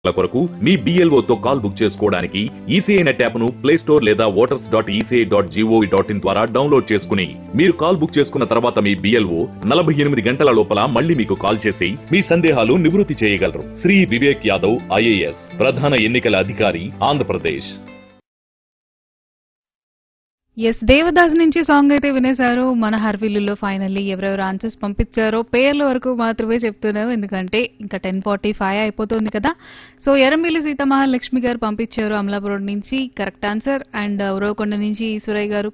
ల కొరకు మీ BLO తో కాల్ బుక్ చేసుకోవడానికి ఈసీఐ నెట్ యాప్ ను ప్లే స్టోర్ లేదా voters dot ECI dot G O V dot in ద్వారా డౌన్లోడ్ చేసుకుని మీరు కాల్ బుక్ చేసుకున్న తర్వాత మీ బిఎల్ఓ నలభై ఎనిమిది గంటల లోపల మళ్ళీ మీకు కాల్ చేసి మీ సందేహాలు నివృత్తి చేయగలరు శ్రీ వివేక్ యాదవ్ ఐఏఎస్ ప్రధాన ఎన్నికల అధికారి ఆంధ్రప్రదేశ్ ఎస్ దేవదాస్ నుంచి సాంగ్ అయితే వినేశారు మన హర్విల్లులో ఫైనల్లీ ఎవరెవరు ఆన్సర్స్ పంపించారో పేర్ల వరకు మాత్రమే చెప్తున్నాం ఎందుకంటే ఇంకా టెన్ ఫార్టీ ఫైవ్ అయిపోతుంది కదా సో ఎరంబిల్లి సీతమహాలక్ష్మి గారు పంపించారు అమలాపురం నుంచి కరెక్ట్ ఆన్సర్ అండ్ ఉరవకొండ నుంచి ఈశ్వరయ్య గారు